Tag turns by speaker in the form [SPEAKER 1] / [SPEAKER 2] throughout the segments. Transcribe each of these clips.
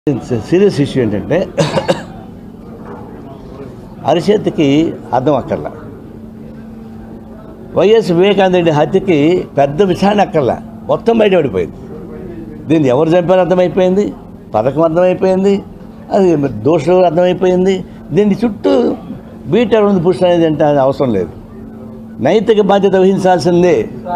[SPEAKER 1] serious issue ఏంటంటే అరిచేతికి అర్థం అక్కర్లా వైఎస్ వివేకానంద రెడ్డి హత్యకి పెద్ద విచారణ అక్కర్లా మొత్తం బయటపడిపోయింది దీన్ని ఎవరు చంపారో అర్థమైపోయింది పథకం అర్థమైపోయింది అది దోషులు అర్థమైపోయింది దీని చుట్టూ బీటర్ ఉంది పురుషులు అనేది అంటే అది అవసరం లేదు నైతిక బాధ్యత వహించాల్సిందే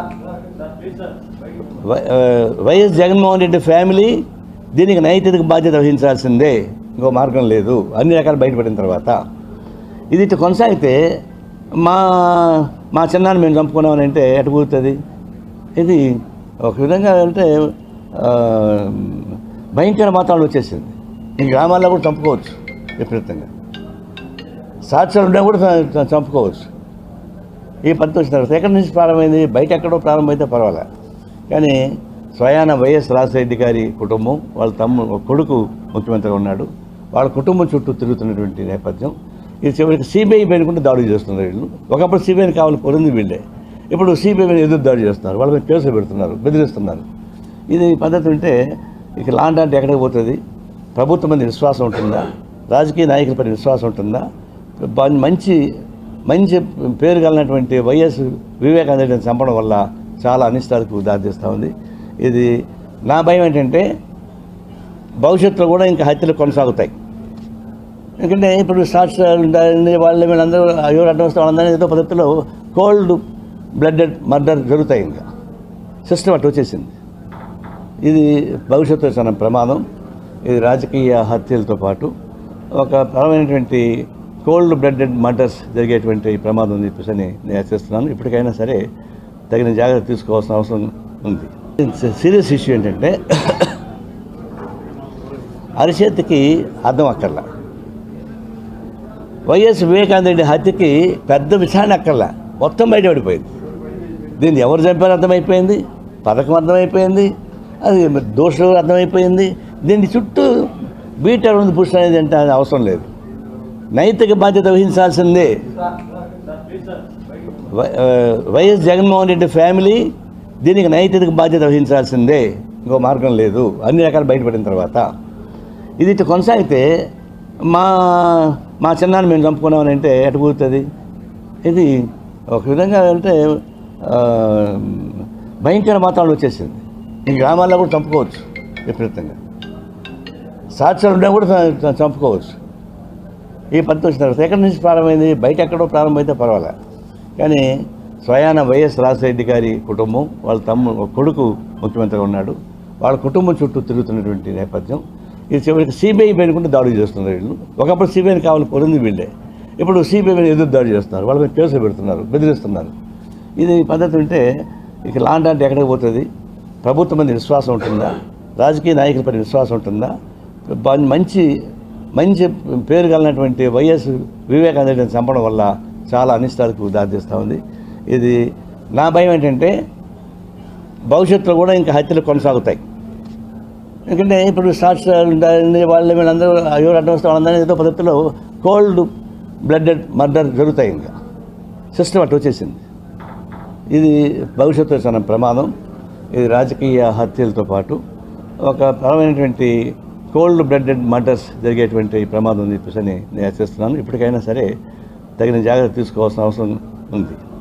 [SPEAKER 1] వై- ఆ, వైఎస్ జగన్మోహన్ రెడ్డి ఫ్యామిలీ దీనికి నైతిక బాధ్యత వహించాల్సిందే ఇంకో మార్గం లేదు అన్ని రకాలు బయటపడిన తర్వాత ఇది ఇటు కొనసాగితే మా మా చిన్నాన్ని మేము చంపుకున్నామని అంటే ఎటు కూరుతుంది ఇది ఒక విధంగా అంటే ఆ, భయంకర వాతావరణం వచ్చేసింది ఈ గ్రామాల్లో కూడా చంపుకోవచ్చు విపరీతంగా సాక్ష్యాలు ఉన్నా కూడా చ- చ- చంపుకోవచ్చు ఈ పద్ధతి వచ్చిన తర్వాత ఎక్కడి నుంచి ప్రారంభమైంది బయట ఎక్కడో ప్రారంభమైతే పర్వాలే కానీ స్వయాన వైఎస్ రాజశేఖర గారి కుటుంబం వాళ్ళ తమ్ముడు కొడుకు ముఖ్యమంత్రిగా ఉన్నాడు వాళ్ళ కుటుంబం చుట్టూ తిరుగుతున్నటువంటి నేపథ్యం ఇది చివరికి సిబిఐ పెనుకుంటే దాడులు చేస్తున్నారు వీళ్ళు ఒకప్పుడు సిబిఐని కావాలి పొంది వీళ్ళే ఇప్పుడు సిబిఐ మీద ఎదురు దాడి చేస్తున్నారు వాళ్ళ మీద కేసులు పెడుతున్నారు బెదిరిస్తున్నారు ఇది పద్ధతి ఉంటే ఇక లాండ్ అంటే ఎక్కడికి పోతుంది ప్రభుత్వం మీద విశ్వాసం ఉంటుందా రాజకీయ నాయకులపై విశ్వాసం ఉంటుందా బా- మంచి మంచి పేరు కలిగినటువంటి వైఎస్ వివేకానంద రెడ్డిని చంపడం వల్ల చాలా అనిష్టాలకు దారితీస్తూ ఉంది ఇది నా భయం ఏంటంటే భవిష్యత్తులో కూడా ఇంకా హత్యలు కొనసాగుతాయి ఎందుకంటే ఇప్పుడు సాక్ష్యాలు ఉండాలని వాళ్ళు వీళ్ళందరూ ఎవరు అడ్డం వస్తే వాళ్ళందరూ ఏదో పద్ధతిలో కోల్డ్ బ్లడెడ్ మర్డర్ జరుగుతాయి ఇంకా సిస్టమ్ అటు వచ్చేసింది ఇది భవిష్యత్తులో చాలా ప్రమాదం ఇది రాజకీయ హత్యలతో పాటు ఒక పరమైనటువంటి కోల్డ్ బ్లడెడ్ మర్డర్స్ జరిగేటువంటి ప్రమాదం ఉంది చెప్పేసి అని నేను హెచ్చరిస్తున్నాను ఇప్పటికైనా సరే తగిన జాగ్రత్త తీసుకోవాల్సిన అవసరం ఉంది సీరియస్ ఇష్యూ ఏంటంటే అరిచేతికి అర్థం అక్కర్లా వైఎస్ వివేకానంద రెడ్డి హత్యకి పెద్ద విచారణ అక్కర్లా మొత్తం బయటపడిపోయింది దీన్ని ఎవరు చంపారో అర్థమైపోయింది పథకం అర్థమైపోయింది అది దోషులు అర్థమైపోయింది దీని చుట్టూ బీటర్ ఉంది పురుషులు అనేది అంటే అది అవసరం లేదు నైతిక బాధ్యత వహించాల్సిందే వై- ఆ, వైఎస్ జగన్మోహన్ రెడ్డి ఫ్యామిలీ దీనికి నైతిక బాధ్యత వహించాల్సిందే ఇంకో మార్గం లేదు అన్ని రకాలు బయటపడిన తర్వాత ఇది ఇటు కొనసాగితే మా మా చిన్నాన్ని మేము చంపుకున్నామని అంటే ఎటు కూరుతుంది ఇది ఒక విధంగా అంటే ఆ, భయంకర వాతావరణం వచ్చేసింది ఈ గ్రామాల్లో కూడా చంపుకోవచ్చు విపరీతంగా సాక్ష్యాలు ఉన్నా కూడా చ- చ- చంపుకోవచ్చు ఈ పద్ధతి వచ్చిన తర్వాత ఎక్కడి నుంచి ప్రారంభమైంది బయట ఎక్కడో ప్రారంభమైతే పర్వాలే కానీ స్వయాన వైఎస్ రాజశేఖర గారి కుటుంబం వాళ్ళ తమ్ముడు కొడుకు ముఖ్యమంత్రిగా ఉన్నాడు వాళ్ళ కుటుంబం చుట్టూ తిరుగుతున్నటువంటి నేపథ్యం ఇది చివరికి సిబిఐ పెనుకుంటే దాడులు చేస్తున్నారు వీళ్ళు ఒకప్పుడు సిబిఐని కావాలి పొంది వీళ్ళే ఇప్పుడు సిబిఐ మీద ఎదురు దాడి చేస్తున్నారు వాళ్ళ మీద కేసులు పెడుతున్నారు బెదిరిస్తున్నారు ఇది పద్ధతి ఉంటే ఇక లాండ్ అంటే ఎక్కడికి పోతుంది ప్రభుత్వం మీద విశ్వాసం ఉంటుందా రాజకీయ నాయకులపై విశ్వాసం ఉంటుందా బా- మంచి మంచి పేరు కలిగినటువంటి వైఎస్ వివేకానంద రెడ్డిని చంపడం వల్ల చాలా అనిష్టాలకు దారితీస్తూ ఉంది ఇది నా భయం ఏంటంటే భవిష్యత్తులో కూడా ఇంకా హత్యలు కొనసాగుతాయి ఎందుకంటే ఇప్పుడు సాక్ష్యాలు ఉండాలని వాళ్ళు వీళ్ళందరూ ఎవరు అడ్డం వస్తే వాళ్ళందరూ ఏదో పద్ధతిలో కోల్డ్ బ్లడెడ్ మర్డర్ జరుగుతాయి ఇంకా సిస్టమ్ అటు వచ్చేసింది ఇది భవిష్యత్తులో చాలా ప్రమాదం ఇది రాజకీయ హత్యలతో పాటు ఒక పరమైనటువంటి కోల్డ్ బ్లడెడ్ మర్డర్స్ జరిగేటువంటి ప్రమాదం ఉంది చెప్పేసి అని నేను హెచ్చరిస్తున్నాను ఇప్పటికైనా సరే తగిన జాగ్రత్త తీసుకోవాల్సిన అవసరం ఉంది